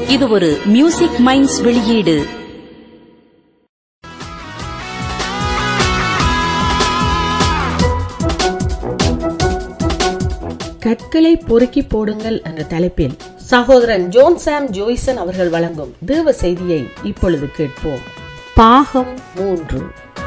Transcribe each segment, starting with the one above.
இது ஒரு music minds வெளியீடு கற்களை பொறுக்கி போடுங்கள் என்ற தலைப்பில் சகோதரன் ஜோன் சாம் ஜோய்சன் அவர்கள் வழங்கும் தேவ செய்தியை இப்பொழுது கேட்போம் பாகம் மூன்று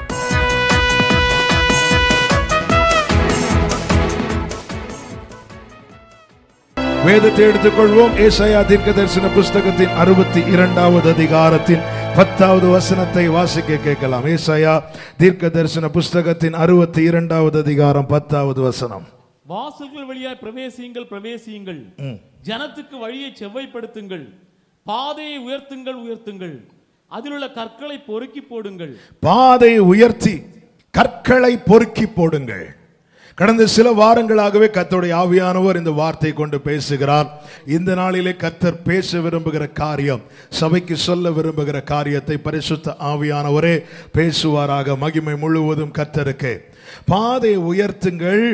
வேதத்தை எடுத்துக்கொள்வோம் ஏசாயா தீர்க்க தரிசன புஸ்தகத்தின் அறுபத்தி இரண்டாவது அதிகாரத்தின் பத்தாவது வசனத்தை வாசிக்க கேட்கலாம் ஏசாயா தீர்க்க தரிசன புஸ்தகத்தின் அறுபத்தி இரண்டாவது அதிகாரம் பத்தாவது வசனம் வாசல்கள் வழியாய் பிரவேசியுங்கள் பிரவேசியுங்கள் ஜனத்துக்கு வழியை செவ்வைப்படுத்துங்கள் பாதையை உயர்த்துங்கள் உயர்த்துங்கள் அதிலுள்ள கற்களை பொறுக்கி போடுங்கள் பாதை உயர்த்தி கற்களை பொறுக்கி போடுங்கள் கடந்த சில வாரங்களாகவே கர்த்தருடைய ஆவியானவர் இந்த வார்த்தை கொண்டு பேசுகிறார் இந்த நாளிலே கத்தர் பேச விரும்புகிற காரியம் சபைக்கு சொல்ல விரும்புகிற காரியத்தை பரிசுத்த ஆவியானவரே பேசுவாராக மகிமை முழுவதும் கத்தருக்கு பாதை உயர்த்துங்கள்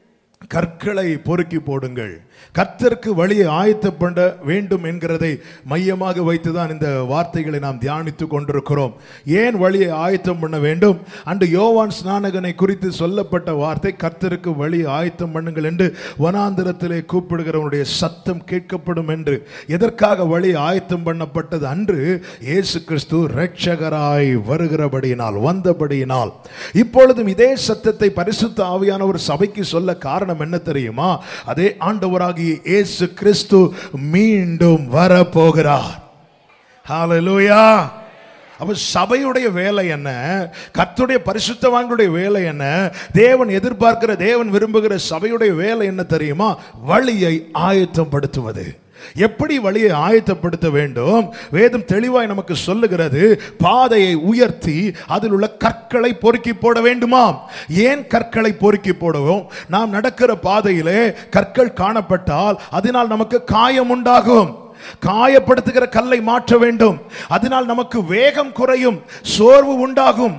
கற்களை பொறுக்கி போடுங்கள் கர்த்தருக்கு வழியை ஆயத்தப்பட வேண்டும் என்கிறதை மையமாக வைத்துதான் இந்த வார்த்தைகளை நாம் தியானித்துக் கொண்டிருக்கிறோம் ஏன் வழியை ஆயத்தம் பண்ண வேண்டும் அன்று யோவான் ஸ்நானகனை குறித்து சொல்லப்பட்ட வார்த்தை கர்த்தருக்கு வழியை ஆயத்தம் பண்ணுங்கள் என்று வனாந்திரத்திலே கூப்பிடுகிறவனுடைய சத்தம் கேட்கப்படும் என்று எதற்காக வழி ஆயத்தம் பண்ணப்பட்டது அன்று இயேசு கிறிஸ்து இரட்சகராய் வருகிறபடியினால் வந்தபடியினால் இப்பொழுதும் இதே சத்தத்தை பரிசுத்த ஆவியானவர் சபைக்கு சொல்ல காரணம் என்ன தெரியுமா அதே ஆண்டவராகிய இயேசு கிறிஸ்து மீண்டும் வரப்போகிறார் ஹalleluya அப்ப சபையுடைய வேலை என்ன கர்த்தருடைய பரிசுத்தவான்களுடைய வேலை என்ன தேவன் எதிர்பார்க்கிற தேவன் விரும்புகிற சபையுடைய வேலை என்ன தெரியுமா வழியை ஆயத்தப்படுத்துவது எப்படி வழியை ஆயத்தப்படுத்த வேண்டும் வேதம் தெளிவாய் நமக்கு சொல்லுகிறது பாதையை உயர்த்தி அதில் உள்ள கற்களை பொறுக்கி போட வேண்டுமாம் ஏன் கற்களை பொறுக்கி போடவும் நாம் நடக்கிற பாதையிலே கற்கள் காணப்பட்டால் அதனால் நமக்கு காயம் உண்டாகும் காயப்படுத்துகிற கல்லை மாற்ற வேண்டும் அதனால் நமக்கு வேகம் குறையும் சோர்வு உண்டாகும்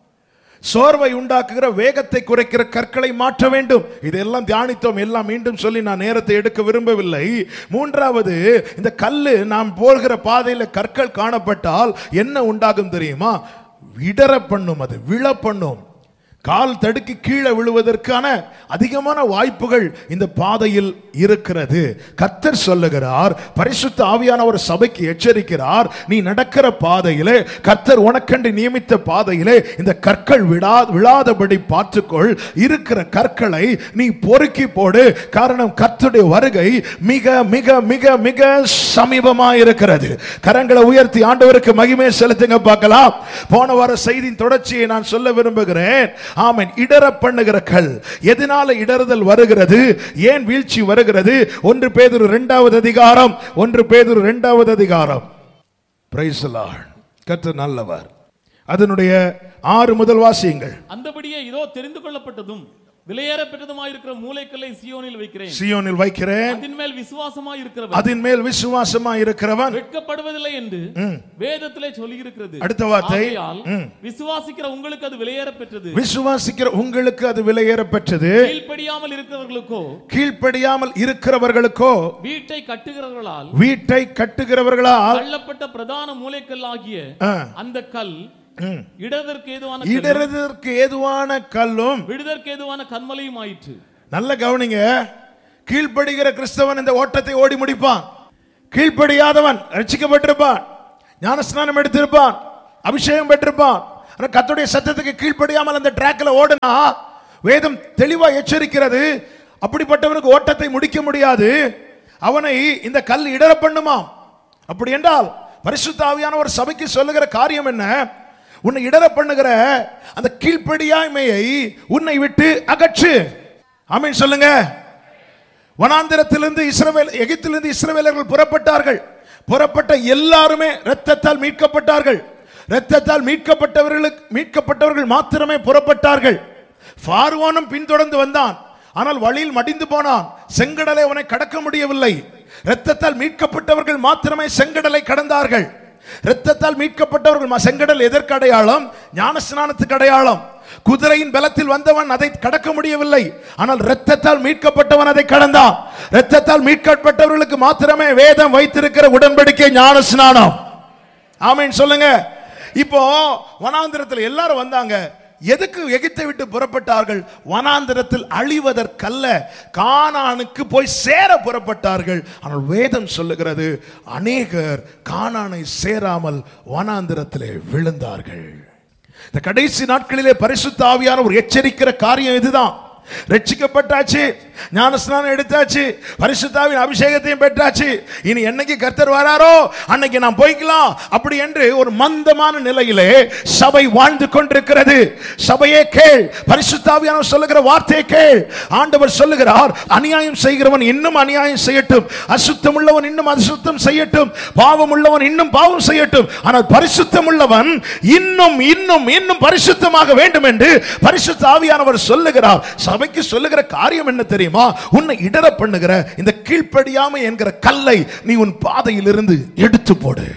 சோர்வை உண்டாக்குகிற வேகத்தை குறைக்கிற கற்களை மாற்ற வேண்டும் இதெல்லாம் தியானித்தோம் எல்லாம் மீண்டும் சொல்லி நான் நேரத்தை எடுக்க விரும்பவில்லை மூன்றாவது இந்த கல்லு நாம் போகிற பாதையில் கற்கள் காணப்பட்டால் என்ன உண்டாகும் தெரியுமா இடர பண்ணும் அது விழ பண்ணும் கால் தடுக்கி கீழே விழுவதற்கான அதிகமான வாய்ப்புகள் இந்த பாதையில் இருக்கிறது கத்தர் சொல்லுகிறார் பரிசுத்த ஆவியான ஒரு சபைக்கு எச்சரிக்கிறார் நீ நடக்கிற பாதையிலே கத்தர் உனக்கண்டு நியமித்த பாதையிலே இந்த கற்கள் விழா விழாதபடி பார்த்துக்கொள் இருக்கிற கற்களை நீ பொறுக்கி போடு காரணம் கர்த்தருடைய வருகை மிக மிக மிக மிக சமீபமா இருக்கிறது கரங்களை உயர்த்தி ஆண்டவருக்கு மகிமை செலுத்துங்க பார்க்கலாம் போன வார செய்தியின் தொடர்ச்சியை நான் சொல்ல விரும்புகிறேன் ஆமென் இடர பண்ணுகிற கல் எதனால இடறுதல் வருகிறது ஏன் வீழ்ச்சி வருகிறது ஒன்று பேதுரு இரண்டாவது அதிகாரம் ஒன்று பேதுரு இரண்டாவது அதிகாரம் பிரைஸ் கர்த்தர் நல்லவர் அதனுடைய ஆறு முதல் வாசியங்கள் அந்தபடியே இதோ தெரிந்து கொள்ளப்பட்டதும் விலையேறப்பெற்றதுமாயிருக்கிற மூளைக்கல்லை சியோனில் வைக்கிறேன் சியோனில் வைக்கிறேன் அதன் மேல் விசுவாசமாய் இருக்கிறவர் அதன் மேல் விசுவாசமா இருக்கிறவன் வெட்கப்படுவதில்லை என்று வேதத்திலே சொல்லி இருக்கிறது அடுத்த வார்த்தை. விசுவாசிக்கிற உங்களுக்கு அது விலையேறப்பெற்றது விசுவாசிக்கிற உங்களுக்கு அது விலையேற பெற்றது கீழ்ப்படியாமல் இருக்கிறவர்களுக்கோ கீழ்ப்படியாமல் இருக்கிறவர்களுக்கோ வீட்டை கட்டுகிறவர்களால் வீட்டை கட்டுகிறவர்களால் தள்ளப்பட்ட பிரதான மூளைக்கல் ஆகிய ஆ, அந்த கல் ம். இடதற்கு ஏதுவான கல்லும், இடறுவதற்கு ஏதுவான கல்லும் விடுதற்கு ஏதுவான கண்மலையும் ஆயிற்று நல்ல கவனிங்க கீழ்ப்படுகிற கிறிஸ்தவன் இந்த ஓட்டத்தை ஓடி முடிப்பான் கீழ்ப்படியாதவன் ரட்சிக்கப்பட்டிருப்பான் ஞானஸ்நானம் எடுத்திருப்பான் அபிஷேகம் பெற்றிருப்பான் ஆனா கர்த்தருடைய சத்தத்துக்கு கீழ்ப்படியாமல் அந்த ட்ராக்ல ஓடுனா வேதம் தெளிவா எச்சரிக்கிறது அப்படிப்பட்டவனுக்கு ஓட்டத்தை முடிக்க முடியாது அவனை இந்த கல் இடர பண்ணுமாம் அப்படி என்றால் பரிசுத்த ஆவியான ஒரு சபைக்கு சொல்லுகிற காரியம் என்ன உன்னை இடர பண்ணுகிற அந்த கீழ்ப்படியாமையை உன்னை விட்டு அகற்று ஆமென் சொல்லுங்க வனாந்திரத்திலிருந்து இஸ்ரவேல் எகிப்திலிருந்து இஸ்ரவேலர்கள் புறப்பட்டார்கள் புறப்பட்ட எல்லாருமே இரத்தத்தால் மீட்கப்பட்டார்கள் இரத்தத்தால் மீட்கப்பட்டவர்களுக்கு மீட்கப்பட்டவர்கள் மாத்திரமே புறப்பட்டார்கள் பார்வோனும் பின்தொடர்ந்து வந்தான் ஆனால் வழியில் மடிந்து போனான் செங்கடலை அவனை கடக்க முடியவில்லை இரத்தத்தால் மீட்கப்பட்டவர்கள் மாத்திரமே செங்கடலை கடந்தார்கள் இரத்தத்தால் மீட்கப்பட்டவர்கள் ம- செங்கடல் எதற்கு அடையாளம் ஞானஸ்நானத்துக்கு அடையாளம் குதிரையின் பலத்தில் வந்தவன் அதை கடக்க முடியவில்லை ஆனால் இரத்தத்தால் மீட்கப்பட்டவன் அதை கடந்தான் இரத்தத்தால் மீட்கப்பட்டவர்களுக்கு மாத்திரமே வேதம் வைத்திருக்கிற உடன்படிக்கை ஞான ஸ்நானம் ஆமென் சொல்லுங்க இப்போ வனாந்திரத்தில் எல்லாரும் வந்தாங்க எதுக்கு எகிப்தை விட்டு புறப்பட்டார்கள் வனாந்திரத்தில் அழிவதற்கல்ல கானானுக்கு போய் சேர புறப்பட்டார்கள் ஆனால் வேதம் சொல்லுகிறது அநேகர் கானானை சேராமல் வனாந்திரத்திலே விழுந்தார்கள் இந்த கடைசி நாட்களிலே பரிசுத்த ஆவியான ஒரு எச்சரிக்கிற காரியம் இதுதான் ரட்சிக்கப்பட்டாச்சு ஞானஸ்நானம் எடுத்தாச்சு பரிசுத்தாவின் அபிஷேகத்தையும் பெற்றாச்சு இனி என்னைக்கு கர்த்தர் வராரோ அன்னைக்கு நான் போய்க்கலாம் அப்படி என்று ஒரு மந்தமான நிலையிலே சபை வாழ்ந்து கொண்டிருக்கிறது சபையே கேள் பரிசுத்தாவியான சொல்லுகிற வார்த்தையை கேள் ஆண்டவர் சொல்லுகிறார் அநியாயம் செய்கிறவன் இன்னும் அநியாயம் செய்யட்டும் அசுத்தம் உள்ளவன் இன்னும் அசுத்தம் செய்யட்டும் பாவம் உள்ளவன் இன்னும் பாவம் செய்யட்டும் ஆனால் பரிசுத்தம் உள்ளவன் இன்னும் இன்னும் இன்னும் பரிசுத்தமாக வேண்டும் என்று பரிசுத்த ஆவியானவர் சொல்லுகிறார் சபைக்கு சொல்லுகிற காரியம் என்ன தெரியுமா உன்னை இடர பண்ணுகிற இந்த கீழ்ப்படியாமை என்கிற கல்லை நீ உன் பாதையிலிருந்து எடுத்து போடு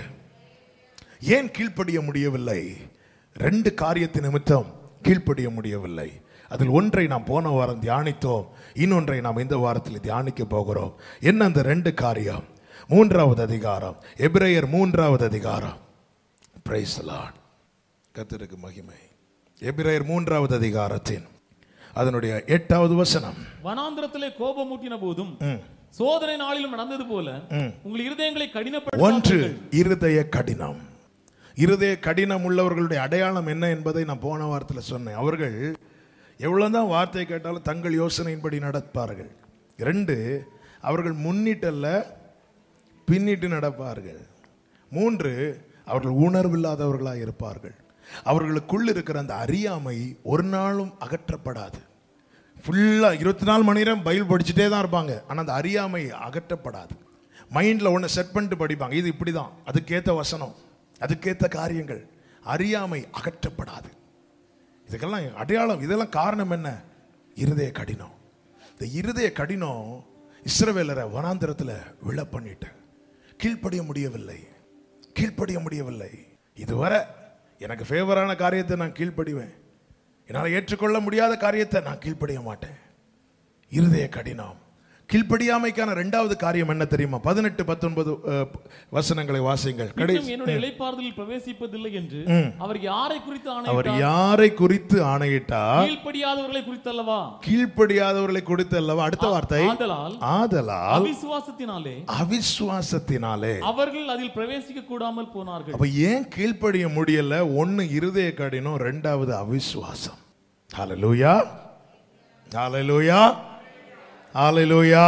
ஏன் கீழ்ப்படிய முடியவில்லை ரெண்டு காரியத்தின் நிமித்தம் கீழ்ப்படிய முடியவில்லை அதில் ஒன்றை நாம் போன வாரம் தியானித்தோம் இன்னொன்றை நாம் இந்த வாரத்தில் தியானிக்க போகிறோம் என்ன அந்த ரெண்டு காரியம் மூன்றாவது அதிகாரம் எபிரேயர் மூன்றாவது அதிகாரம் பிரைஸ் லார்ட் கர்த்தருக்கு மகிமை எபிரேயர் மூன்றாவது அதிகாரத்தின் அதனுடைய எட்டாவது வசனம் வனாந்திரத்திலே கோபமூட்டின போதும் சோதனை நாளிலும் நடந்தது போல உங்கள் இருதயங்களை ஒன்று கடினப்படுத்த இருதய கடினம் இருதய கடினம் உள்ளவர்களுடைய அடையாளம் என்ன என்பதை நான் போன வாரத்தில் சொன்னேன் அவர்கள் எவ்வளவுதான் வார்த்தை கேட்டாலும் தங்கள் யோசனையின்படி நடப்பார்கள் ரெண்டு அவர்கள் முன்னிட்டல்ல பின்னிட்டு நடப்பார்கள் மூன்று அவர்கள் உணர்வில்லாதவர்களாக இருப்பார்கள் அவர்களுக்குள் இருக்கிற அந்த அறியாமை ஒரு நாளும் அகற்றப்படாது ஃபுல்லாக இருபத்தி நாலு மணி நேரம் பைபிள் படிச்சுட்டே தான் இருப்பாங்க ஆனால் அந்த அறியாமை அகற்றப்படாது மைண்டில் ஒன்று செட் பண்ணிட்டு படிப்பாங்க இது இப்படி தான் அதுக்கேற்ற வசனம் அதுக்கேற்ற காரியங்கள் அறியாமை அகற்றப்படாது இதுக்கெல்லாம் அடையாளம் இதெல்லாம் காரணம் என்ன இருதய கடினம் இந்த இருதய கடினம் இஸ்ரவேலரை வனாந்திரத்தில் விழ பண்ணிட்டு கீழ்ப்படிய முடியவில்லை கீழ்ப்படிய முடியவில்லை இதுவரை எனக்கு ஃபேவரான காரியத்தை நான் கீழ்ப்படிவேன் என்னால் ஏற்றுக்கொள்ள முடியாத காரியத்தை நான் கீழ்ப்படிய மாட்டேன் இருதய கடினம் கீழ்ப்படியாமைக்கான ரெண்டாவது காரியம் என்ன தெரியுமா பதினெட்டு பத்தொன்பது அஹ், வசனங்களை வாசிங்கள் இன்னும் கடைசி என்னுடைய இலைப்பாறுதலில் பிரவேசிப்பதில்லை என்று அவர் யாரை குறித்து அவர் ஆணையிட்டார் யாரை குறித்து ஆணையிட்டார் கீழ்ப்படியாதவர்களை குறித்தல்லவா கீழ்ப்படியாதவர்களை கொடுத்து அல்லவா அடுத்த வார்த்தை ஆதலால் ஆதலால் அவிசுவாசத்தினாலே அவிசுவாசத்தினாலே அவர்கள் அதில் பிரவேசிக்க கூடாமல் போனார்கள் அப்ப ஏன் கீழ்ப்படிய முடியல ஒண்ணு இருதய கடினம் ரெண்டாவது அவிசுவாசம் ஹalleluya ஹalleluya ஹalleluya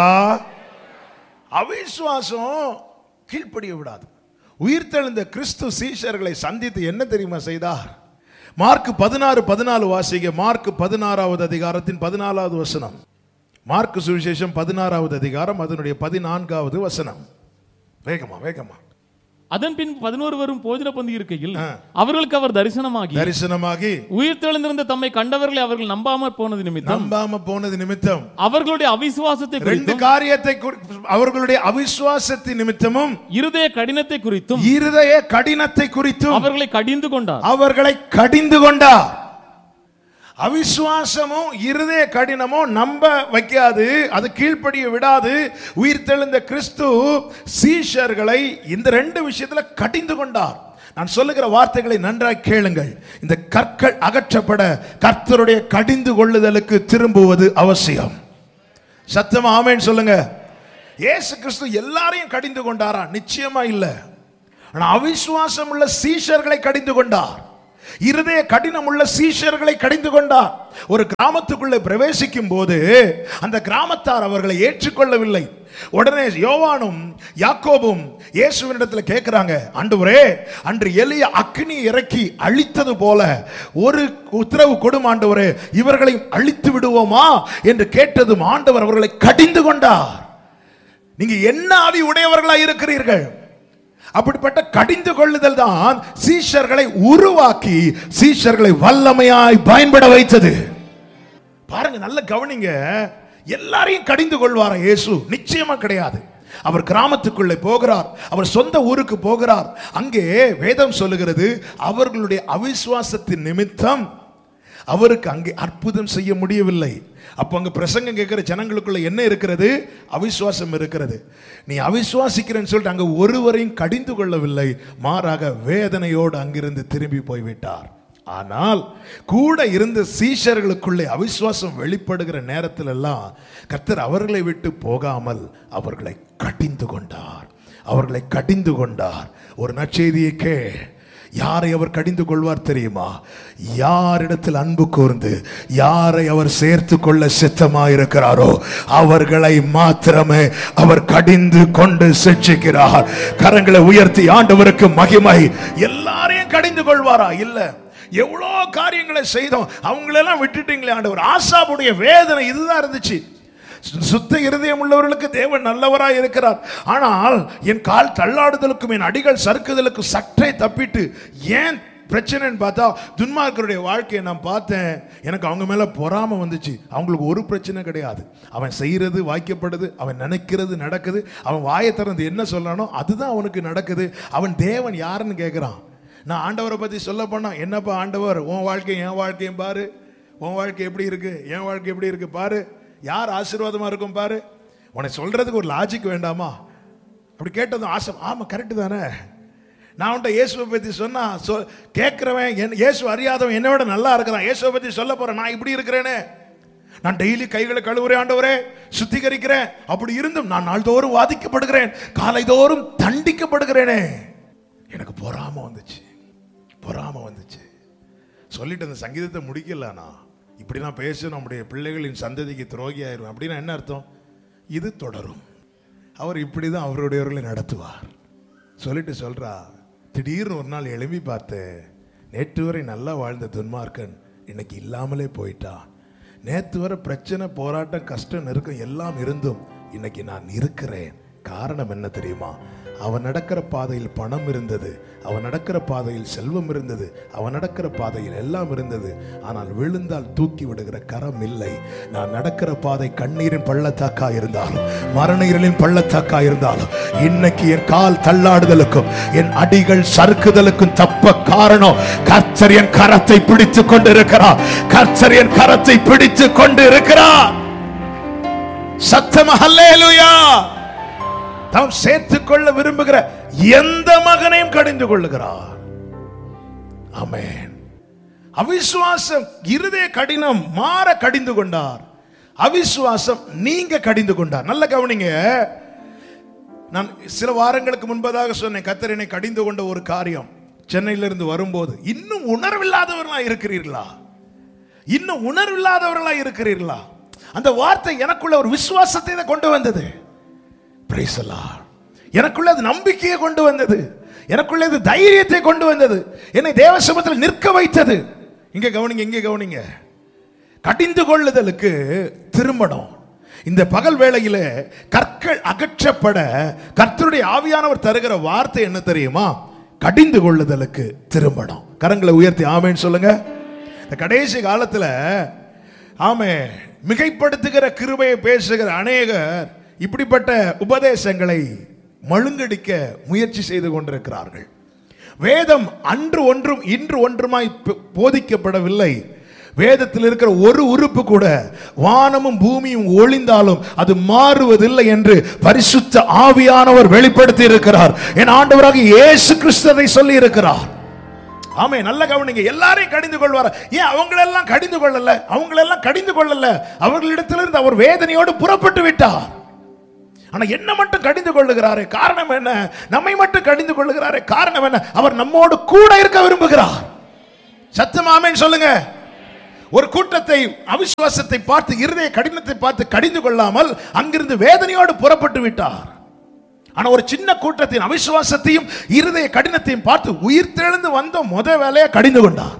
அவிசுவாசம் கீழ்ப்படிய விடாது உயிர்த்தெழுந்த கிறிஸ்து சீஷர்களை சந்தித்து என்ன தெரியுமா செய்தார் மார்க் பதினாறு பதினாலு வாசிங்க மார்க் பதினாறாவது அதிகாரத்தின் பதினாலாவது வசனம் மார்க் சுவிசேஷம் பதினாறாவது அதிகாரம் அதனுடைய பதினான்காவது வசனம் வேகமா வேகமா அதன் பின் பதினோரு வரும் போஜன பந்தி இருக்கையில் அவர்களுக்கு அவர் தரிசனமாகி தரிசனமாகி உயிர் தெளிந்திருந்த தம்மை கண்டவர்களை அவர்கள் நம்பாமற் போனது நிமித்தம் நம்பாம போனது நிமித்தம் அவர்களுடைய அவிசுவாசத்தை ரெண்டு குறித்தும் காரியத்தை குறி- அவர்களுடைய அவிசுவாசத்தின் நிமித்தமும் இருதய கடினத்தை குறித்தும் இருதய கடினத்தை குறித்தும் அவர்களை கடிந்து கொண்டார் அவர்களை கடிந்து கொண்டார் அவிசுவாசமும் இருதய கடினமும் நம்ப வைக்காது அது கீழ்ப்படிய விடாது உயிர்த்தெழுந்த கிறிஸ்து சீஷர்களை இந்த ரெண்டு விஷயத்துல கடிந்து கொண்டார் நான் சொல்லுகிற வார்த்தைகளை நன்றாய் கேளுங்கள் இந்த கற்கள் அகற்றப்பட கர்த்தருடைய கடிந்து கொள்ளுதலுக்கு திரும்புவது அவசியம் சத்தமா ஆமென் சொல்லுங்க இயேசு கிறிஸ்து எல்லாரையும் கடிந்து கொண்டாரா நிச்சயமா இல்ல ஆனா அவிசுவாசம் உள்ள சீஷர்களை கடிந்து கொண்டார் இருதய கடினம் உள்ள சீஷர்களை கடிந்து கொண்டார் ஒரு கிராமத்துக்குள்ளே பிரவேசிக்கும் போது அந்த கிராமத்தார் அவர்களை ஏற்றுக்கொள்ளவில்லை உடனே யோவானும் யாக்கோபும் இயேசுவினிடத்தில் கேட்கிறாங்க ஆண்டவரே அன்று எளிய அக்னி இறக்கி அழித்தது போல ஒரு உத்தரவு கொடும் ஆண்டவரே இவர்களை அழித்து விடுவோமா என்று கேட்டதும் ஆண்டவர் அவர்களை கடிந்து கொண்டார் நீங்க என்ன ஆவி உடையவர்களா இருக்கிறீர்கள் அப்படிப்பட்ட கடிந்து கொள்ளுதல் தான் சீஷர்களை உருவாக்கி சீஷர்களை வல்லமையாய் பயன்பட வைத்தது பாருங்க நல்ல கவனிங்க எல்லாரையும் கடிந்து கொள்வாரா இயேசு நிச்சயமா கிடையாது அவர் கிராமத்துக்குள்ளே போகிறார் அவர் சொந்த ஊருக்கு போகிறார் அங்கே வேதம் சொல்லுகிறது அவர்களுடைய அவிசுவாசத்தின் நிமித்தம் அவருக்கு அங்கே அற்புதம் செய்ய முடியவில்லை அப்போ அங்க பிரசங்கம் கேட்கிற ஜனங்களுக்குள்ள என்ன இருக்கிறது அவிசுவாசம் இருக்கிறது நீ அவிசுவாசிக்கிறேன்னு சொல்லிட்டு அங்க ஒருவரையும் கடிந்து கொள்ளவில்லை மாறாக வேதனையோடு அங்கிருந்து திரும்பி போய்விட்டார் ஆனால் கூட இருந்த சீஷர்களுக்குள்ளே அவிசுவாசம் வெளிப்படுகிற நேரத்தில் எல்லாம் கர்த்தர் அவர்களை விட்டு போகாமல் அவர்களை கடிந்து கொண்டார் அவர்களை கடிந்து கொண்டார் ஒரு நற்செய்தியை கே யாரை அவர் கடிந்து கொள்வார் தெரியுமா யாரிடத்தில் அன்பு கூர்ந்து யாரை அவர் சேர்த்து கொள்ள சித்தமாயிருக்கிறாரோ அவர்களை மாத்திரமே அவர் கடிந்து கொண்டு சிக்ஷிக்கிறார் கரங்களை உயர்த்தி ஆண்டவருக்கு மகிமை எல்லாரையும் கடிந்து கொள்வாரா இல்ல எவ்வளோ காரியங்களை செய்தோம் அவங்களெல்லாம் விட்டுட்டீங்களே ஆண்டவர் ஆசாவுடைய வேதனை இதுதான் இருந்துச்சு சுத்த இருதயம் உள்ளவர்களுக்கு தேவன் நல்லவராய் இருக்கிறார் ஆனால் என் கால் தள்ளாடுதலுக்கும் என் அடிகள் சறுக்குதலுக்கும் சற்றே தப்பிட்டு ஏன் பிரச்சனைன்னு பார்த்தா துன்மார்க்கருடைய வாழ்க்கையை நான் பார்த்தேன் எனக்கு அவங்க மேல பொறாம வந்துச்சு அவங்களுக்கு ஒரு பிரச்சனை கிடையாது அவன் செய்யறது வாய்க்கப்படுது அவன் நினைக்கிறது நடக்குது அவன் வாயை திறந்து என்ன சொல்லணும் அதுதான் அவனுக்கு நடக்குது அவன் தேவன் யாருன்னு கேட்குறான் நான் ஆண்டவரை பத்தி சொல்ல போனா என்னப்பா ஆண்டவர் உன் வாழ்க்கை என் வாழ்க்கையும் பாரு உன் வாழ்க்கை எப்படி இருக்கு என் வாழ்க்கை எப்படி இருக்கு பாரு யார் ஆசீர்வாதமா இருக்கும் பாரு உனக்கு சொல்றதுக்கு ஒரு லாஜிக் வேண்டாமா அப்படி கேட்டதும் ஆசை ஆமா கரெக்டு தானே நான் உன்ட்ட இயேசுவை பத்தி சொன்னா சொ கேட்கிறவன் என் இயேசு அறியாதவன் என்னை விட நல்லா இருக்கிறான் இயேசுவை பத்தி சொல்ல போறேன் நான் இப்படி இருக்கிறேனே நான் டெய்லி கைகளை கழுவுறேன் ஆண்டவரே சுத்திகரிக்கிறேன் அப்படி இருந்தும் நான் நாள்தோறும் வாதிக்கப்படுகிறேன் காலைதோறும் தண்டிக்கப்படுகிறேனே எனக்கு பொறாம வந்துச்சு பொறாம வந்துச்சு சொல்லிட்டு அந்த சங்கீதத்தை முடிக்கல நான் இப்படி நான் பேச நம்முடைய பிள்ளைகளின் சந்ததிக்கு துரோகி ஆயிரும் அப்படின்னா என்ன அர்த்தம் இது தொடரும் அவர் இப்படி தான் அவருடையவர்களை நடத்துவார் சொல்லிட்டு சொல்றா திடீர்னு ஒரு நாள் எழும்பி பார்த்தேன் நேற்று வரை நல்லா வாழ்ந்த துன்மார்க்கன் இன்னைக்கு இல்லாமலே போயிட்டான் நேற்று வரை பிரச்சனை போராட்டம் கஷ்டம் நெருக்கம் எல்லாம் இருந்தும் இன்னைக்கு நான் இருக்கிறேன் காரணம் என்ன தெரியுமா அவன் நடக்கிற பாதையில் பணம் இருந்தது அவன் நடக்கிற பாதையில் செல்வம் இருந்தது அவன் நடக்கிற பாதையில் எல்லாம் இருந்தது ஆனால் விழுந்தால் தூக்கி விடுகிற கரம் இல்லை நான் நடக்கிற பாதை கண்ணீரின் பள்ளத்தாக்கா இருந்தாலும் மரண இருளின் பள்ளத்தாக்கா இருந்தாலும் இன்னைக்கு என் கால் தள்ளாடுதலுக்கும் என் அடிகள் சறுக்குதலுக்கும் தப்ப காரணம் கர்த்தர் என் கரத்தை பிடித்து கொண்டு இருக்கிறார் கர்த்தர் என் கரத்தை பிடித்து கொண்டு இருக்கிறார் சத்தம ஹல்லேலூயா தாம் சேர்த்துக் கொள்ள விரும்புகிற எந்த மகனையும் கடிந்து கொள்ளுகிறார் ஆமென் அவிசுவாசம் இருதய கடினம் மாற கடிந்து கொண்டார் அவிசுவாசம் நீங்க கடிந்து கொண்டார் நல்ல கவனிங்க நான் சில வாரங்களுக்கு முன்பதாக சொன்னேன் கத்தரினை கடிந்து கொண்ட ஒரு காரியம் சென்னையிலிருந்து வரும்போது இன்னும் உணர்வில்லாதவர்களா இருக்கிறீர்களா இன்னும் உணர்வில்லாதவர்களா இருக்கிறீர்களா அந்த வார்த்தை எனக்குள்ள ஒரு விசுவாசத்தை தான் கொண்டு வந்தது Praise the Lord. எனக்குள்ள அது நம்பிக்கையை கொண்டு வந்தது எனக்குள்ள அது தைரியத்தை கொண்டு வந்தது என்னை தேவ சமூகத்தில் நிற்க வைத்தது இங்க கவனிங்க இங்க கவனிங்க கடிந்து கொள்ளுதலுக்கு திரும்பணும் இந்த பகல் வேளையில கற்கள் அகற்றப்பட கர்த்தருடைய ஆவியானவர் தருகிற வார்த்தை என்ன தெரியுமா கடிந்து கொள்ளுதலுக்கு திரும்பணும் கரங்களை உயர்த்தி ஆமேன்னு சொல்லுங்க இந்த கடைசி காலத்துல ஆமே மிகைப்படுத்துகிற கிருபையை பேசுகிற அநேகர் இப்படிப்பட்ட உபதேசங்களை மழுங்கடிக்க முயற்சி செய்து கொண்டிருக்கிறார்கள் வேதம் அன்று ஒன்றும் இன்று ஒன்றுமாய் ப- போதிக்கப்படவில்லை வேதத்தில் இருக்கிற ஒரு உறுப்பு கூட வானமும் பூமியும் ஒளிந்தாலும் அது மாறுவதில்லை என்று பரிசுத்த ஆவியானவர் வெளிப்படுத்தி இருக்கிறார் என் ஆண்டவராக இயேசு கிறிஸ்துவை சொல்லி இருக்கிறார் ஆமே நல்ல கவனிங்க எல்லாரையும் கடிந்து கொள்வார் ஏன் அவங்களெல்லாம் கடிந்து கொள்ளல அவங்களெல்லாம் கடிந்து கொள்ளல அவர்களிடத்திலிருந்து அவர் வேதனையோடு புறப்பட்டு விட்டார் ஆனா என்ன மட்டும் கடிந்து கொள்ளுகிறாரே காரணம் என்ன நம்மை மட்டும் கடிந்து கொள்ளுகிறாரே காரணம் என்ன அவர் நம்மோடு கூட இருக்க விரும்புகிறார் சத்தமாமேன்னு சொல்லுங்க ஒரு கூட்டத்தை அவிசுவாசத்தை பார்த்து இருதய கடினத்தை பார்த்து கடிந்து கொள்ளாமல் அங்கிருந்து வேதனையோடு புறப்பட்டு விட்டார் ஆனா ஒரு சின்ன கூட்டத்தின் அவிசுவாசத்தையும் இருதய கடினத்தையும் பார்த்து உயிர் தெழுந்து வந்த முத வேலையை கடிந்து கொண்டார்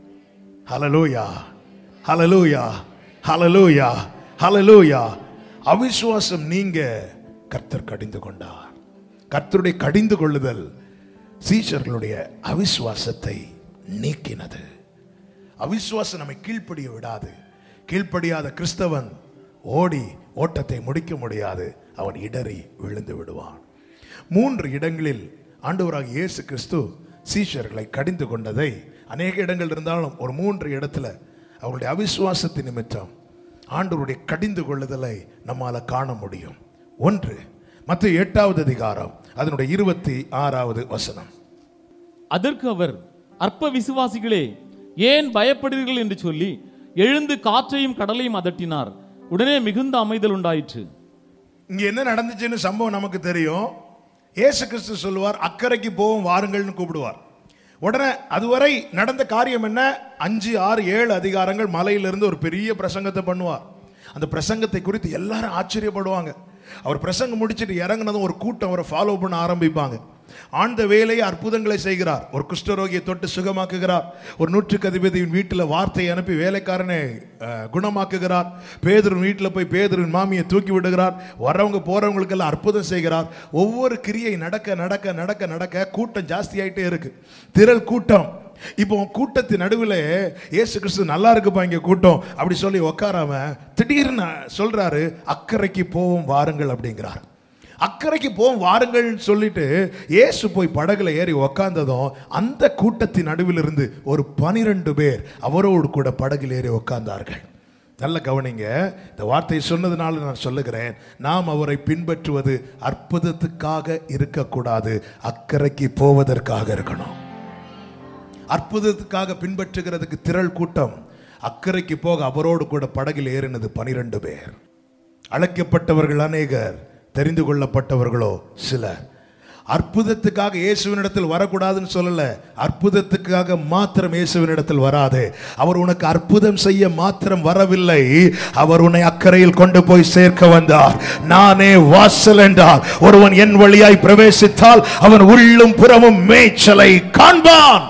ஹலலூயா ஹலலூயா ஹலலூயா ஹலலூயா அவிசுவாசம் நீங்க கர்த்தர் கடிந்து கொண்டார் கர்த்தருடைய கடிந்து கொள்ளுதல் சீஷர்களுடைய அவிசுவாசத்தை நீக்கினது அவிசுவாசம் நம்மை கீழ்ப்படிய விடாது கீழ்ப்படியாத கிறிஸ்தவன் ஓடி ஓட்டத்தை முடிக்க முடியாது அவன் இடறி விழுந்து விடுவான் மூன்று இடங்களில் ஆண்டவராக இயேசு கிறிஸ்து சீஷர்களை கடிந்து கொண்டதை அநேக இடங்கள் இருந்தாலும் ஒரு மூன்று இடத்துல அவருடைய அவிசுவாசத்தின் நிமித்தம் ஆண்டவருடைய கடிந்து கொள்ளுதலை நம்மால காண முடியும் ஒன்று மற்ற எட்டாவது அதிகாரம் அதனுடைய இருபத்தி ஆறாவது வசனம் அதற்கு அவர் அற்ப விசுவாசிகளே ஏன் பயப்படுகிறீர்கள் என்று சொல்லி எழுந்து காற்றையும் கடலையும் அதட்டினார் உடனே மிகுந்த அமைதல் உண்டாயிற்று இங்க என்ன நடந்துச்சுன்னு சம்பவம் நமக்கு தெரியும் இயேசு கிறிஸ்து சொல்லுவார் அக்கறைக்கு போவோம் வாருங்கள்னு கூப்பிடுவார் உடனே அதுவரை நடந்த காரியம் என்ன அஞ்சு ஆறு ஏழு அதிகாரங்கள் மலையிலிருந்து ஒரு பெரிய பிரசங்கத்தை பண்ணுவார் அந்த பிரசங்கத்தை குறித்து எல்லாரும் ஆச்சரியப்படுவாங்க அவர் பிரசங்கம் முடிச்சிட்டு இறங்குனதும் ஒரு கூட்டம் அவரை ஃபாலோ பண்ண ஆரம்பிப்பாங்க ஆழ்ந்த வேலையை அற்புதங்களை செய்கிறார் ஒரு குஷ்டரோகியை தொட்டு சுகமாக்குகிறார் ஒரு நூற்றுக்கு அதிபதியின் வீட்டில் வார்த்தையை அனுப்பி வேலைக்காரனை அஹ், குணமாக்குகிறார் பேதுருவின் வீட்டில் போய் பேதுருவின் மாமியை தூக்கி விடுகிறார் வரவங்க போறவங்களுக்கெல்லாம் அற்புதம் செய்கிறார் ஒவ்வொரு கிரியை நடக்க நடக்க நடக்க நடக்க கூட்டம் ஜாஸ்தியாயிட்டே இருக்கு திரள் கூட்டம் இப்போ கூட்டத்தின் நடுவில் இயேசு கிறிஸ்து நல்லா இருக்குப்பா இங்க கூட்டம் அப்படி சொல்லி உக்காராம திடீர்னு சொல்றாரு அக்கறைக்கு போவோம் வாருங்கள் அப்படிங்கிறார் அக்கறைக்கு போவோம் வாருங்கள்னு சொல்லிட்டு இயேசு போய் படகுல ஏறி உக்காந்ததும் அந்த கூட்டத்தின் நடுவில் இருந்து ஒரு பனிரெண்டு பேர் அவரோடு கூட படகில் ஏறி உட்கார்ந்தார்கள் நல்ல கவனிங்க இந்த வார்த்தையை சொன்னதுனால நான் சொல்லுகிறேன் நாம் அவரை பின்பற்றுவது அற்புதத்துக்காக இருக்கக்கூடாது அக்கறைக்கு போவதற்காக இருக்கணும் அற்புதத்துக்காக பின்பற்றுகிறதுக்கு திரள் கூட்டம் அக்கறைக்கு போக அவரோடு கூட படகில் ஏறினது பனிரெண்டு பேர் அழைக்கப்பட்டவர்கள் அநேகர் தெரிந்து கொள்ளப்பட்டவர்களோ சிலர் அற்புதத்துக்காக இயேசுவினிடத்தில் வரக்கூடாதுன்னு சொல்லல அற்புதத்துக்காக மாத்திரம் இயேசுவினிடத்தில் வராது அவர் உனக்கு அற்புதம் செய்ய மாத்திரம் வரவில்லை அவர் உன்னை அக்கறையில் கொண்டு போய் சேர்க்க வந்தார் நானே வாசல் என்றார் ஒருவன் என் வழியாய் பிரவேசித்தால் அவன் உள்ளும் புறமும் மேய்ச்சலை காண்பான்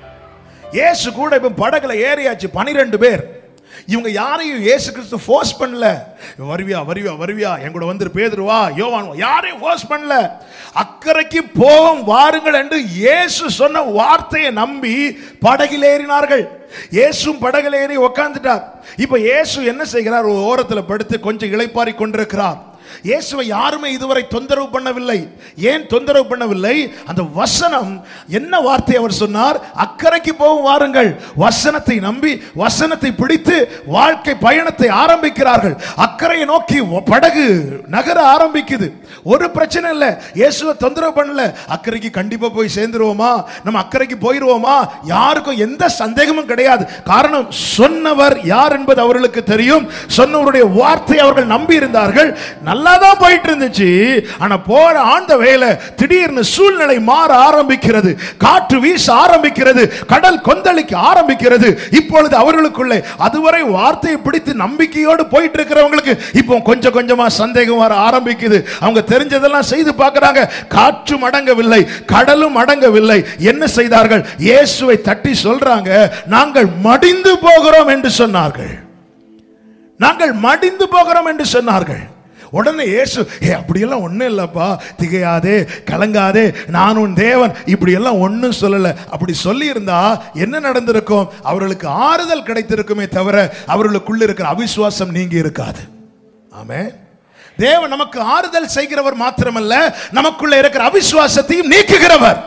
இயேசு கூட இப்ப படகுல ஏறியாச்சு பனிரெண்டு பேர் இவங்க யாரையும் இயேசு கிறிஸ்து ஃபோர்ஸ் பண்ணல வருவியா வருவியா வருவியா என் கூட வந்து பேதுருவா யோவான் வா. யாரையும் ஃபோர்ஸ் பண்ணல அக்கறைக்கு போவோம் வாருங்கள் என்று இயேசு சொன்ன வார்த்தையை நம்பி படகில் ஏறினார்கள் இயேசும் படகில் ஏறி உக்காந்துட்டார் இப்ப இயேசு என்ன செய்கிறார் ஒரு ஓரத்துல படுத்து கொஞ்சம் இளைப்பாரி கொண்டிருக்கிறார் இயேசுவை யாருமே இதுவரை தொந்தரவு பண்ணவில்லை ஏன் தொந்தரவு பண்ணவில்லை அந்த வசனம் என்ன வார்த்தை அவர் சொன்னார் அக்கறைக்கு போகும் வாருங்கள் வசனத்தை நம்பி வசனத்தை பிடித்து வாழ்க்கை பயணத்தை ஆரம்பிக்கிறார்கள் அக்கறையை நோக்கி படகு நகர ஆரம்பிக்குது ஒரு பிரச்சனை இல்லை இயேசுவை தொந்தரவு பண்ணல அக்கறைக்கு கண்டிப்பா போய் சேர்ந்துருவோமா நம்ம அக்கறைக்கு போயிருவோமா யாருக்கும் எந்த சந்தேகமும் கிடையாது காரணம் சொன்னவர் யார் என்பது அவர்களுக்கு தெரியும் சொன்னவருடைய வார்த்தை அவர்கள் நம்பி இருந்தார்கள் நல்லா தான் போயிட்டு இருந்துச்சு ஆனா போற ஆண்ட வேலை திடீர்னு சூழ்நிலை மாற ஆரம்பிக்கிறது காற்று வீச ஆரம்பிக்கிறது கடல் கொந்தளிக்க ஆரம்பிக்கிறது இப்பொழுது அவர்களுக்குள்ளே அதுவரை வார்த்தையை பிடித்து நம்பிக்கையோடு போயிட்டு இருக்கிறவங்களுக்கு இப்போ கொஞ்சம் கொஞ்சமா சந்தேகம் வர ஆரம்பிக்குது அவங்க தெரிஞ்சதெல்லாம் செய்து பார்க்கறாங்க காற்றும் அடங்கவில்லை கடலும் அடங்கவில்லை என்ன செய்தார்கள் இயேசுவை தட்டி சொல்றாங்க நாங்கள் மடிந்து போகிறோம் என்று சொன்னார்கள் நாங்கள் மடிந்து போகிறோம் என்று சொன்னார்கள் உடனே இயேசு ஏ அப்படியெல்லாம் ஒன்றும் இல்லைப்பா திகையாதே கலங்காதே நான் உன் தேவன் இப்படியெல்லாம் ஒன்றும் சொல்லலை அப்படி சொல்லியிருந்தா என்ன நடந்திருக்கும் அவர்களுக்கு ஆறுதல் கிடைத்திருக்குமே தவிர அவர்களுக்குள்ள இருக்கிற அவிசுவாசம் நீங்கி இருக்காது ஆமே தேவன் நமக்கு ஆறுதல் செய்கிறவர் மாத்திரமல்ல நமக்குள்ள இருக்கிற அவிசுவாசத்தையும் நீக்குகிறவர்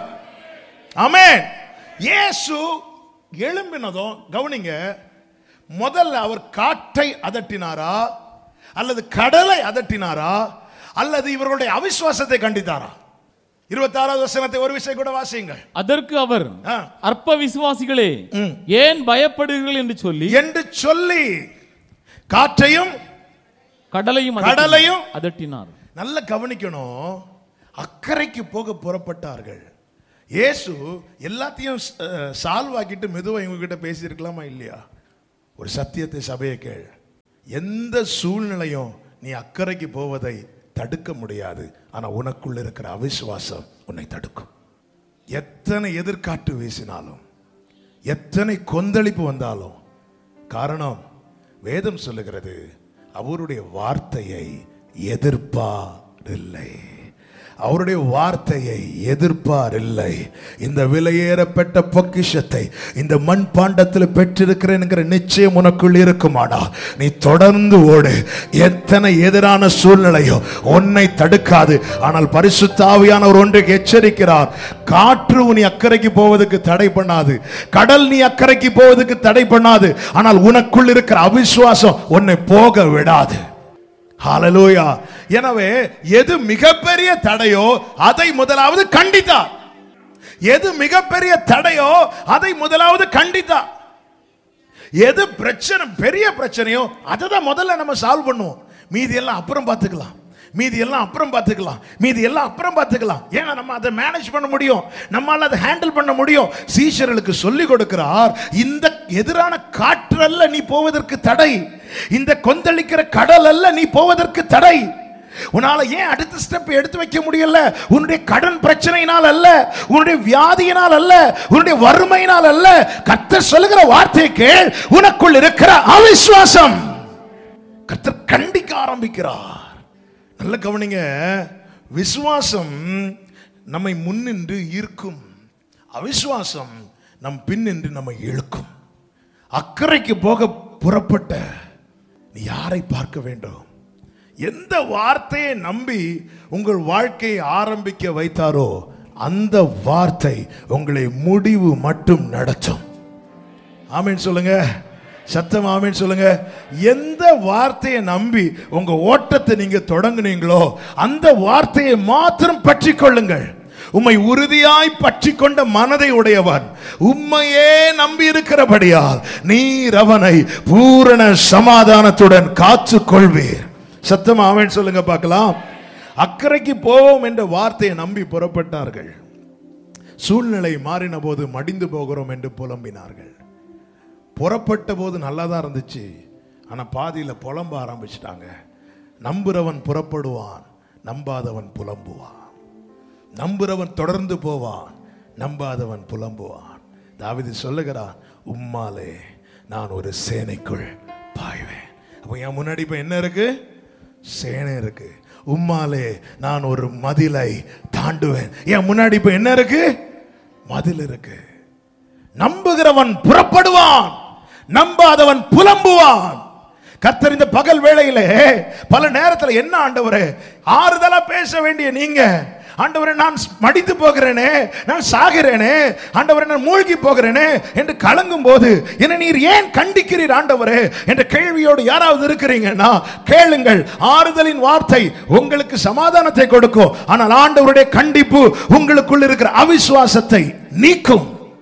ஆமே இயேசு எழும்பினதும் கவனிங்க முதல்ல அவர் காற்றை அதட்டினாரா அல்லது கடலை அதட்டினாரா அல்லது இவர்களுடைய அவிசுவாசத்தை கண்டித்தாரா இருபத்தாறாவது வசனத்தை ஒரு விஷயம் கூட வாசியுங்கள் அதற்கு அவர் ஆ. அற்ப விசுவாசிகளே ஏன் பயப்படுகிறீர்கள் என்று சொல்லி என்று சொல்லி காற்றையும் கடலையும் கடலையும் அதட்டினார் நல்ல கவனிக்கணும் அக்கறைக்கு போக புறப்பட்டார்கள் இயேசு எல்லாத்தையும் அஹ், சால்வாக்கிட்டு மெதுவா இவங்க கிட்ட பேசியிருக்கலாமா இல்லையா ஒரு சத்தியத்தை சபையை கேள் எந்த சூழ்நிலையும் நீ அக்கறைக்கு போவதை தடுக்க முடியாது ஆனா உனக்குள்ள இருக்கிற அவிசுவாசம் உன்னை தடுக்கும் எத்தனை எதிர்காட்டு வீசினாலும் எத்தனை கொந்தளிப்பு வந்தாலும் காரணம் வேதம் சொல்லுகிறது அவருடைய வார்த்தையை எதிர்ப்பாரில்லை அவருடைய வார்த்தையை எதிர்ப்பார் இல்லை இந்த விலையேறப்பட்ட பொக்கிஷத்தை இந்த மண் பாண்டத்தில் பெற்றிருக்கிறேன்ங்கிற நிச்சயம் உனக்குள் இருக்குமாடா நீ தொடர்ந்து ஓடு எத்தனை எதிரான சூழ்நிலையோ உன்னை தடுக்காது ஆனால் பரிசுத்த ஆவியானவர் ஒன்றுக்கு எச்சரிக்கிறார் காற்று உன்னை அக்கறைக்கு போவதற்கு தடை பண்ணாது கடல் நீ அக்கறைக்கு போவதற்கு தடை பண்ணாது ஆனால் உனக்குள் இருக்கிற அவிசுவாசம் உன்னை போக விடாது ஹalleluya எனவே எது மிகப்பெரிய தடையோ அதை முதலாவது கண்டித்தார் எது மிகப்பெரிய தடையோ அதை முதலாவது கண்டித்தார் எது பிரச்சனை பெரிய பிரச்சனையோ அதை தான் முதல்ல நம்ம சால்வ் பண்ணுவோம் மீதி எல்லாம் அப்புறம் பார்த்துக்கலாம் மீதி எல்லாம் அப்புறம் பார்த்துக்கலாம் மீதி எல்லாம் அப்புறம் பார்த்துக்கலாம் ஏன்னா நம்ம அதை மேனேஜ் பண்ண முடியும் நம்மால அதை ஹேண்டில் பண்ண முடியும் சீஷர்களுக்கு சொல்லி கொடுக்கிறார் இந்த எதிரான காற்றல்ல நீ போவதற்கு தடை இந்த கொந்தளிக்கிற கடல் அல்ல நீ போவதற்கு தடை உன்னால ஏன் அடுத்த ஸ்டெப் எடுத்து வைக்க முடியல உன்னுடைய கடன் பிரச்சனையினால் அல்ல உன்னுடைய வியாதியினால் அல்ல உன்னுடைய வறுமையினால் அல்ல கர்த்தர் சொல்லுகிற வார்த்தையை கேள் உனக்குள் இருக்கிற அவிசுவாசம் கர்த்தர் கண்டிக்க ஆரம்பிக்கிறார் நல்ல கவனிங்க விசுவாசம் நம்மை முன்னின்று ஈர்க்கும் அவிசுவாசம் நம் பின்னின்று நம்மை இழுக்கும் அக்கறைக்கு போக புறப்பட்ட நீ யாரை பார்க்க வேண்டும் எந்த வார்த்தையை நம்பி உங்கள் வாழ்க்கையை ஆரம்பிக்க வைத்தாரோ அந்த வார்த்தை உங்களை முடிவு மட்டும் நடத்தும் ஆமீன் சொல்லுங்க சத்தம் ஆமீன் சொல்லுங்க எந்த வார்த்தையை நம்பி உங்க ஓட்டத்தை நீங்க தொடங்குனீங்களோ அந்த வார்த்தையை மாத்திரம் பற்றி கொள்ளுங்கள் உம்மை உறுதியாய் பற்றி கொண்ட மனதை உடையவன் உம்மையே நம்பி இருக்கிறபடியால் நீர் அவனை பூரண சமாதானத்துடன் காத்து கொள்வீர் சத்தம் ஆமேன் சொல்லுங்க பார்க்கலாம் அக்கறைக்கு போவோம் என்ற வார்த்தையை நம்பி புறப்பட்டார்கள் சூழ்நிலை மாறின போது மடிந்து போகிறோம் என்று புலம்பினார்கள் புறப்பட்ட போது நல்லா தான் இருந்துச்சு ஆனால் பாதியில் புலம்ப ஆரம்பிச்சிட்டாங்க நம்புறவன் புறப்படுவான் நம்பாதவன் புலம்புவான் நம்புறவன் தொடர்ந்து போவான் நம்பாதவன் புலம்புவான் தாவிது சொல்லுகிறான் உம்மாலே நான் ஒரு சேனைக்குள் பாய்வேன் அப்போ என் முன்னாடி இப்போ என்ன இருக்கு சேனை இருக்கு உம்மாலே நான் ஒரு மதிலை தாண்டுவேன் என் முன்னாடி இப்போ என்ன இருக்கு மதில் இருக்கு நம்புகிறவன் புறப்படுவான் நம்பாதவன் புலம்புவான் கர்த்தர் இந்த பகல் வேளையிலே பல நேரத்தில் என்ன ஆண்டவரே ஆறுதலா பேச வேண்டிய நீங்க ஆண்டவரே நான் மடிந்து போகிறேனே நான் சாகிறேனே ஆண்டவரே நான் மூழ்கி போகிறேனே என்று கலங்கும் போது என்ன நீர் ஏன் கண்டிக்கிறீர் ஆண்டவரே என்ற கேள்வியோடு யாராவது இருக்கிறீங்கன்னா கேளுங்கள் ஆறுதலின் வார்த்தை உங்களுக்கு சமாதானத்தை கொடுக்கும் ஆனால் ஆண்டவருடைய கண்டிப்பு உங்களுக்குள் இருக்கிற அவிசுவாசத்தை நீக்கும்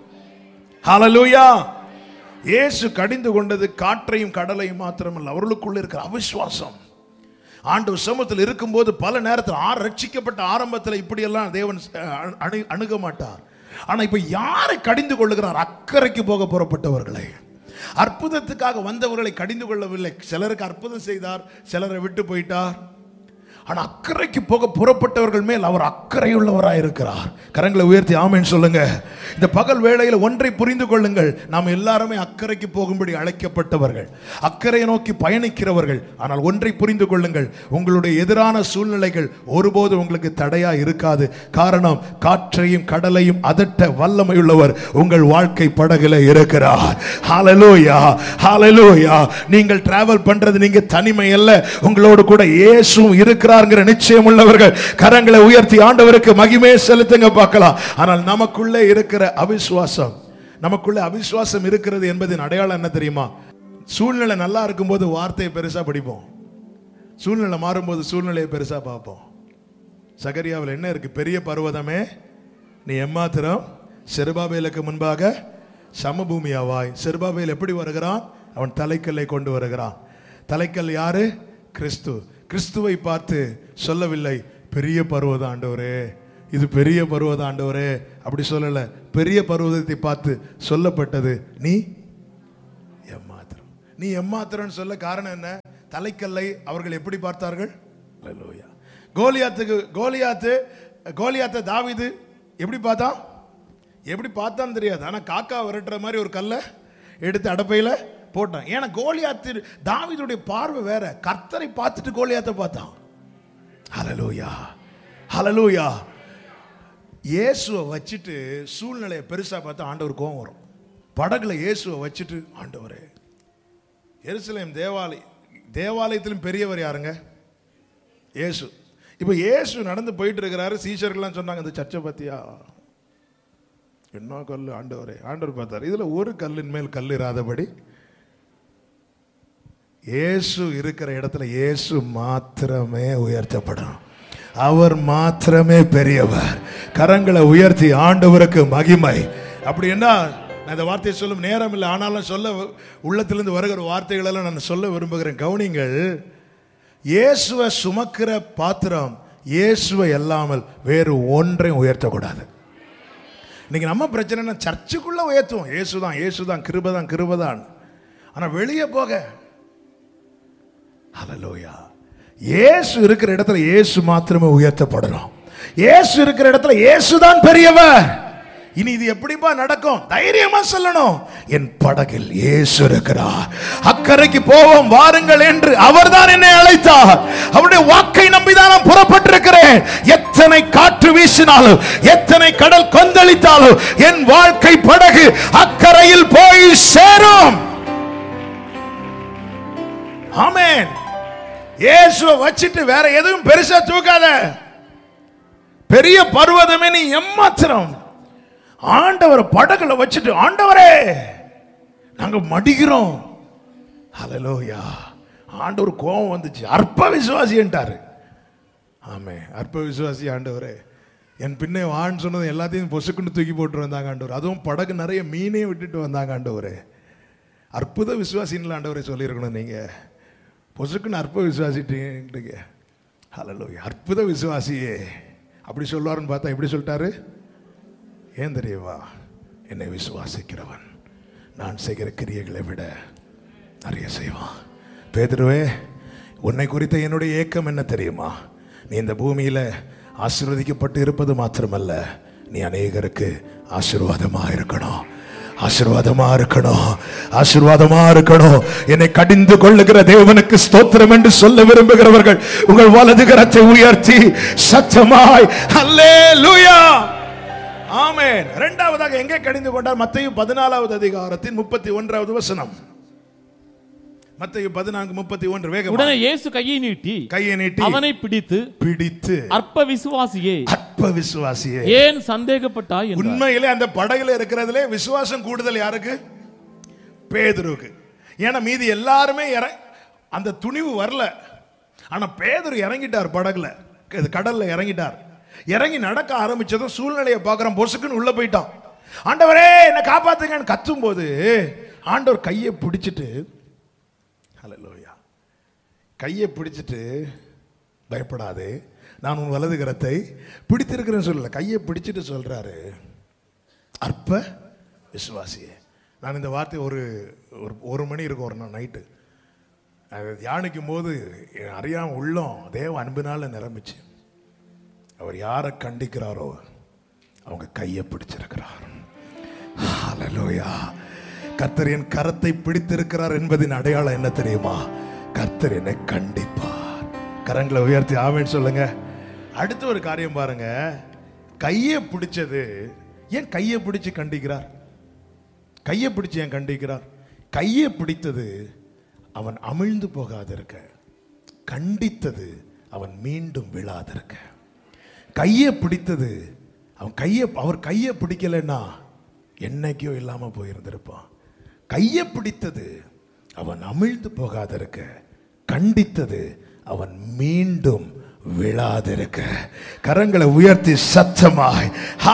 ஹalleluya இயேசு கடிந்து கொண்டது காற்றையும் கடலையும் மாத்திரமல்ல அவர்களுக்குள்ள இருக்கிற அவிசுவாசம் ஆண்டு சமூகத்தில் இருக்கும்போது பல நேரத்தில் ஆறு ரட்சிக்கப்பட்ட ஆரம்பத்தில் இப்படியெல்லாம் தேவன் அஹ், அணு அணுக மாட்டார் ஆனா இப்ப யாரை கடிந்து கொள்ளுகிறார் அக்கறைக்கு போக புறப்பட்டவர்களை அற்புதத்துக்காக வந்தவர்களை கடிந்து கொள்ளவில்லை சிலருக்கு அற்புதம் செய்தார் சிலரை விட்டு போயிட்டார் ஆனா அக்கறைக்கு போக புறப்பட்டவர்கள் மேல் அவர் அக்கறையுள்ளவராய் இருக்கிறார் கரங்களை உயர்த்தி ஆமென்னு சொல்லுங்க இந்த பகல் வேளையில் ஒன்றை புரிந்து கொள்ளுங்கள் நாம் எல்லாருமே அக்கறைக்கு போகும்படி அழைக்கப்பட்டவர்கள் அக்கறையை நோக்கி பயணிக்கிறவர்கள் ஆனால் ஒன்றை புரிந்து கொள்ளுங்கள் உங்களுடைய எதிரான சூழ்நிலைகள் ஒருபோது உங்களுக்கு தடையா இருக்காது காரணம் காற்றையும் கடலையும் அதட்ட வல்லமையுள்ளவர் உங்கள் வாழ்க்கை படகுல இருக்கிறார் ஹalleluya ஹalleluya நீங்கள் டிராவல் பண்றது நீங்க தனிமை அல்ல உங்களோடு கூட இயேசுவும் இருக்கிறார்ங்கிற நிச்சயம் உள்ளவர்கள் கரங்களை உயர்த்தி ஆண்டவருக்கு மகிமே செலுத்துங்க பார்க்கலாம் ஆனால் நமக்குள்ளே இருக்கிற அவிசுவாசம் நமக்குள்ள அவிசுவாசம் இருக்கிறது என்பதின் அடையாளம் என்ன தெரியுமா சூழ்நிலை நல்லா இருக்கும்போது வார்த்தையை பெருசா படிப்போம் சூழ்நிலை மாறும்போது சூழ்நிலையை பெருசா பார்ப்போம் சகரியாவில் என்ன இருக்கு பெரிய பர்வதமே நீ எம்மாத்திரம் செருபாபேலுக்கு முன்பாக சமபூமியாவாய் செருபாபேல் எப்படி வருகிறான் அவன் தலைக்கல்லை கொண்டு வருகிறான் தலைக்கல் யாரு கிறிஸ்து கிறிஸ்துவை பார்த்து சொல்லவில்லை பெரிய பர்வத ஆண்டவரே இது பெரிய பர்வத ஆண்டவரே அப்படி சொல்லல பெரிய பர்வதத்தை பார்த்து சொல்லப்பட்டது நீ எம்மாத்திரம் நீ எம்மாத்திரம்னு சொல்ல காரணம் என்ன தலைக்கல்லை அவர்கள் எப்படி பார்த்தார்கள் அல்லேலூயா கோலியாத்துக்கு கோலியாத்து கோலியாத்தை தாவீது எப்படி பார்த்தான் எப்படி பார்த்தான்னு தெரியாது ஆனா காக்கா விரட்டுற மாதிரி ஒரு கல்லை எடுத்து அடப்பையில போட்டான் ஏன்னா கோலியாத்து தாவீதுடைய பார்வை வேற கர்த்தரை பார்த்துட்டு கோலியாத்தை பார்த்தான் ஹalleluya ஹalleluya இயேசுவை வச்சுட்டு சூழ்நிலையை பெருசா பார்த்தா ஆண்டவர் கோவம் வரும் படகுல இயேசுவை வச்சுட்டு ஆண்டவரே எருசலேம் தேவாலய தேவாலயத்திலும் பெரியவர் யாருங்க இயேசு இப்போ இயேசு நடந்து போயிட்டு இருக்கிறாரு சீஷர்கள்லாம் சொன்னாங்க இந்த சர்ச்சை பத்தியா என்ன கல் ஆண்டவரே ஆண்டவர் பார்த்தார் இதுல ஒரு கல்லின் மேல் கல் இராதபடி இயேசு இருக்கிற இடத்துல இயேசு மாத்திரமே உயர்த்தப்படும் அவர் மாத்திரமே பெரியவர் கரங்களை உயர்த்தி ஆண்டவருக்கு மகிமை அப்படி என்ன நான் இந்த வார்த்தையை சொல்லும் நேரம் இல்லை ஆனாலும் சொல்ல உள்ளத்திலிருந்து வருகிற வார்த்தைகளெல்லாம் நான் சொல்ல விரும்புகிறேன் கவுனிங்கள் இயேசுவை சுமக்கிற பாத்திரம் இயேசுவை அல்லாமல் வேறு ஒன்றையும் உயர்த்தக்கூடாது இன்னைக்கு நம்ம பிரச்சனை சர்ச்சுக்குள்ள உயர்த்துவோம் இயேசுதான் இயேசுதான் கிருபதான் கிருபதான் ஆனா வெளியே போக ஹalleluya இயேசு இருக்கிற இடத்துல இயேசு மாத்திரமே உயர்த்தப்படணும் இயேசு இருக்கிற இடத்துல இயேசுதான் பெரியவர் இனி இது எப்படிப்பா நடக்கும் தைரியமா சொல்லணும் என் படகில் இயேசு இருக்கிறார் அக்கறைக்கு போவோம் வாருங்கள் என்று அவர்தான் என்னை அழைத்தார் அவருடைய வாக்கை நம்பிதான் நான் புறப்பட்டிருக்கிறேன் எத்தனை காற்று வீசினாலும் எத்தனை கடல் கொந்தளித்தாலும் என் வாழ்க்கை படகு அக்கறையில் போய் சேரும் ஆமென் இயேசுவை வச்சிட்டு வேற எதுவும் பெருசா தூக்காத பெரிய பர்வதமே நீ எம்மாத்திரம் ஆண்டவரை படகுல வச்சுட்டு ஆண்டவரே நாங்க மடிக்கிறோம் ஹalleluya ஆண்டவர் கோபம் வந்துச்சு அற்ப விசுவாசின்ட்டாரு ஆமே அற்ப விசுவாசி ஆண்டவரே என் பின்னே வான்னு சொன்னது எல்லாத்தையும் பொசுக்குன்னு தூக்கி போட்டு வந்தாங்க ஆண்டவர் அதுவும் படகு நிறைய மீனையும் விட்டுட்டு வந்தாங்க ஆண்டவரே அற்புத விசுவாசின்னு ஆண்டவரே சொல்லியிருக்கணும் நீங்க பொசுக்குன்னு அற்ப விசுவாசிட்டீங்க ஹalleluya அற்புத விசுவாசியே அப்படி சொல்லுவாருன்னு பார்த்தா எப்படி சொல்லிட்டாரு ஏன் தெரியவா என்னை விசுவாசிக்கிறவன் நான் செய்கிற கிரியைகளை விட நிறைய செய்வான் பேதுருவே உன்னை குறித்த என்னுடைய ஏக்கம் என்ன தெரியுமா நீ இந்த பூமியில ஆசீர்வதிக்கப்பட்டு இருப்பது மாத்திரமல்ல நீ அநேகருக்கு ஆசீர்வாதமா இருக்கணும் ஆசீர்வாதமா இருக்கணும் ஆசீர்வாதமா இருக்கணும் என்னை கடிந்து கொள்ளுகிற தேவனுக்கு ஸ்தோத்திரம் என்று சொல்ல விரும்புகிறவர்கள் உங்கள் வலது கரத்தை உயர்த்தி சத்தமாய் அல்லேலூயா ஆமென் இரண்டாவதாக எங்கே கடிந்து கொண்டார் மத்தேயு பதினாலாவது அதிகாரத்தின் முப்பத்தி ஒன்றாவது வசனம் மத்தேயு பதினான்கு முப்பத்தி ஒன்று வேகம் உடனே இயேசு கையை நீட்டி கையை நீட்டி அவனை பிடித்து பிடித்து அற்ப விசுவாசியே அற்ப விசுவாசியே ஏன் சந்தேகப்பட்டாய் என்றார். உண்மையிலே அந்த படகுல இருக்கிறதுலே விசுவாசம் கூடுதல் யாருக்கு பேதுருவுக்கு ஏன்னா மீதி எல்லாருமே இற அந்த துணிவு வரல ஆனா பேதுரு இறங்கிட்டார் படகுல இது கடல்ல இறங்கிட்டார் இறங்கி நடக்க ஆரம்பிச்சதும் சூழ்நிலையை பார்க்குறான் பொசுக்குன்னு உள்ள போயிட்டான் ஆண்டவரே என்னை காப்பாத்துங்கன்னு கத்தும் போது ஆண்டவர் கையை பிடிச்சிட்டு ஹalleluya கையை பிடிச்சிட்டு பயப்படாதே நான் உன் வலது கரத்தை பிடித்திருக்கிறேன்னு சொல்லல கையை பிடிச்சிட்டு சொல்றாரு அற்ப விசுவாசியே நான் இந்த வார்த்தை ஒரு ஒரு ஒரு மணி இருக்கும் ஒரு நாள் நைட்டு அதை தியானிக்கும் போது என் அறியாம உள்ளம் தேவ அன்பினால நிரம்பிச்சு அவர் யாரை கண்டிக்கிறாரோ அவங்க கையை பிடிச்சிருக்கிறார் ஹalleluya கர்த்தர் என் கரத்தை பிடித்திருக்கிறார் என்பதின் அடையாளம் என்ன தெரியுமா கர்த்தர் என்னை கண்டிப்பார் கரங்களை உயர்த்தி ஆமென்னு சொல்லுங்க அடுத்த ஒரு காரியம் பாருங்க கையை பிடிச்சது ஏன் கையை பிடிச்சு கண்டிக்கிறார் கையை பிடிச்சு ஏன் கண்டிக்கிறார் கையை பிடித்தது அவன் அமிழ்ந்து போகாதிருக்க கண்டித்தது அவன் மீண்டும் விழாதிருக்க கையை பிடித்தது அவன் கையை அவர் கையை பிடிக்கலைன்னா என்னைக்கோ இல்லாம போயிருந்திருப்பான் கையை பிடித்தது அவன் அமிழ்ந்து போகாதிருக்க கண்டித்தது அவன் மீண்டும் விழாதிருக்க கரங்களை உயர்த்தி சத்தமாய்